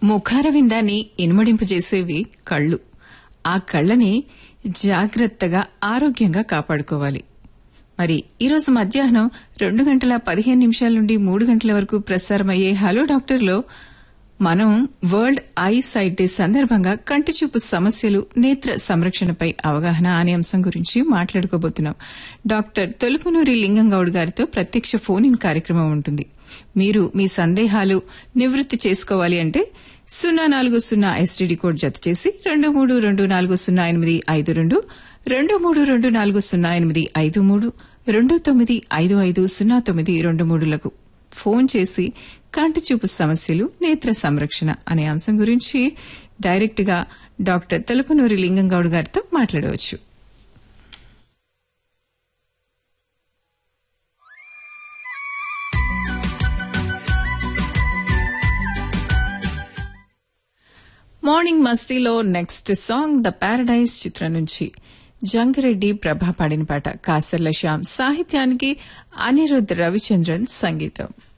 ముఖారవిందాన్ని ఇనుమడింపజేసేవి కళ్ళు ఆ కళ్ళని జాగ్రత్తగా ఆరోగ్యంగా కాపాడుకోవాలి మరి ఈరోజు మధ్యాహ్నం రెండు గంటల పదిహేను నిమిషాల నుండి మూడు గంటల వరకు ప్రసారమయ్యే హలో డాక్టర్లో మనం వరల్డ్ ఐ సైట్ డే సందర్భంగా కంటి చూపు సమస్యలు నేత్ర సంరక్షణపై అవగాహన అనే అంశం గురించి మాట్లాడుకోబోతున్నాం డాక్టర్ తొలుపునూరి లింగంగౌడ్ గారితో ప్రత్యక్ష ఫోన్ ఇన్ కార్యక్రమం ఉంటుంది మీరు మీ సందేహాలు నివృత్తి చేసుకోవాలి అంటే సున్నా నాలుగు సున్నా ఎస్టీడీ కోడ్ జత చేసి రెండు మూడు రెండు నాలుగు సున్నా ఎనిమిది ఐదు రెండు రెండు మూడు రెండు నాలుగు సున్నా ఎనిమిది ఐదు మూడు రెండు తొమ్మిది ఐదు ఐదు సున్నా తొమ్మిది రెండు మూడులకు ఫోన్ చేసి కంటి చూపు సమస్యలు నేత్ర సంరక్షణ అనే అంశం గురించి డైరెక్ట్ గా డాక్టర్ తలుపునూరి లింగంగౌడ్ గారితో మాట్లాడవచ్చు morning మస్తీలో next song the paradise చిత్రం నుంచి జంగిరెడ్డి ప్రభా పాడిన పాట కాసర్ల శ్యామ్ సాహిత్యానికి అనిరుద్ రవిచంద్రన్ సంగీతం